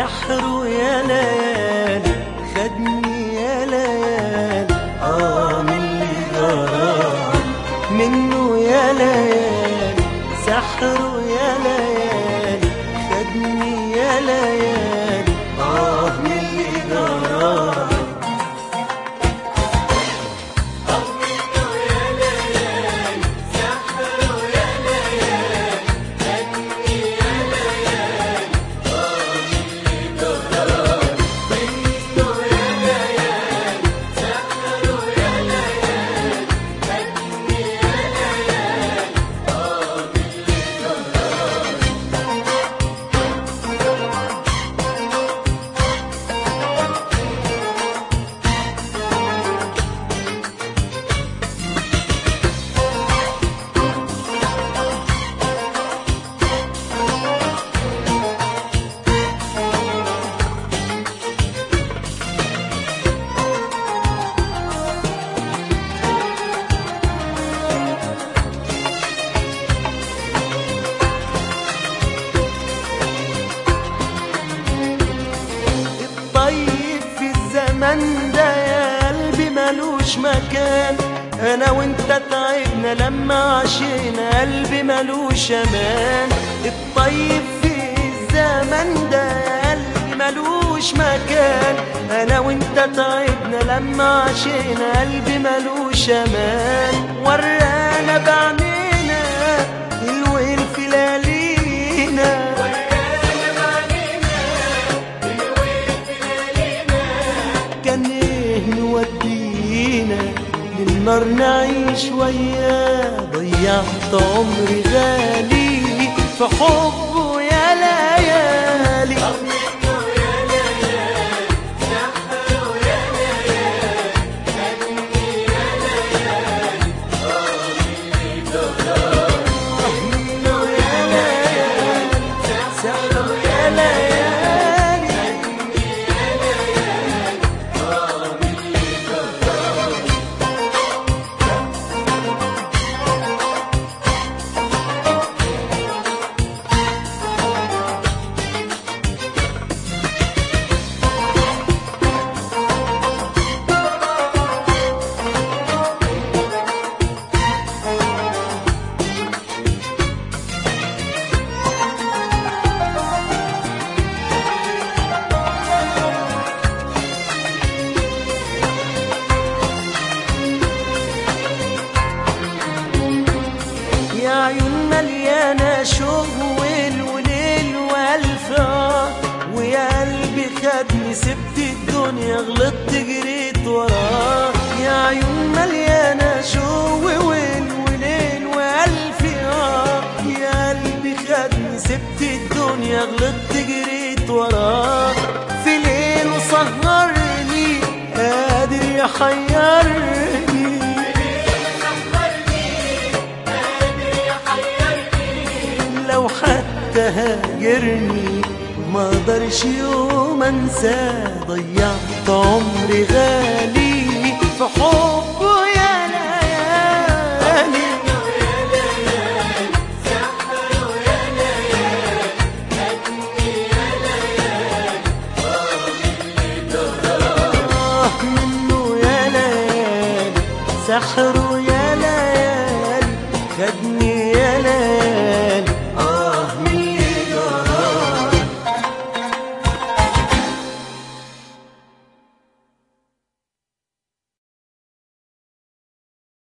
سحره يا ليالي خدني يا ليالي اه من اللي جرالي منه يا ليالي سحره يا ليالي خدني يا ليالي اه من اللي جرالي الطيب في الزمن ده يا قلبي ملوش مكان انا وانت تعبنا لما عشينا قلبي ملوش امان الطيب في الزمن ده يا قلبي ملوش مكان انا وانت تعبنا لما عشينا قلبي ملوش امان ورانا بعنينا الويل في ليالينا كان ايه نودينا للنار نعيش وياه ضيعت عمري غالي في حبه يا ليالي منه يا ليالي سحره يا ليالي يا عيون مليانة شوق وليل وليل وألف آه ويا قلبي خدني سبت الدنيا غلطت جريت وراه يا عيون مليانة شوق وليل وليل وألف آه يا قلبي خدني سبت الدنيا غلطت جريت وراه في ليل وسهرني قادر يحيرني لو حتى هاجرني ما اقدرش يوم انساه ضيعت عمري غالي في حبه يا ليالي آه منه يا ليالي سحره يا ليالي خدني يا ليالي